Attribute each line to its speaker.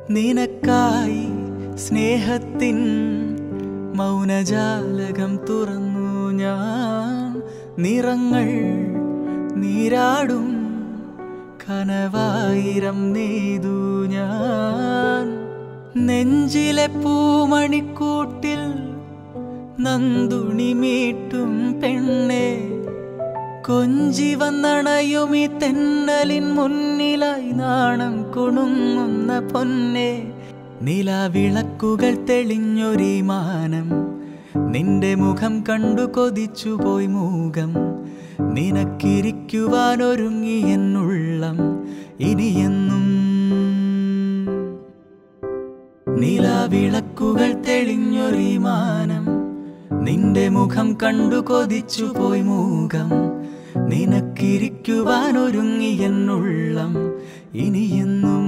Speaker 1: നിനക്കായി സ്നേഹത്തിൻ മൗനജാലകം തുറന്നു ഞാൻ നിറങ്ങൾ നീരാടും കനവായിരം നെയ്തു ഞാൻ നെഞ്ചിലെ പൂമണിക്കൂട്ടിൽ നന്ദുണി മീട്ടും പെണ്ണെ കൊഞ്ചി വന്നണയുമി തെന്നലിൻ മുന്നിലായി നാണം കുണുങ്ങുന്ന പൊന്നെ നിലാവിളക്കുകൾ തെളിഞ്ഞൊരീ മാനം നിന്റെ മുഖം കണ്ടു കൊതിച്ചുപോയി മൂകം നിനക്കിരിക്കുവാനൊരുങ്ങി എന്നുള്ളം ഇനിയെന്നും നിലാവിളക്കുകൾ തെളിഞ്ഞൊരീ മാനം നിന്റെ മുഖം കണ്ടു കൊതിച്ചു പോയി മൂകം നിനക്കിരിക്കുവാനൊരുങ്ങി എന്നുള്ളം ഇനിയെന്നും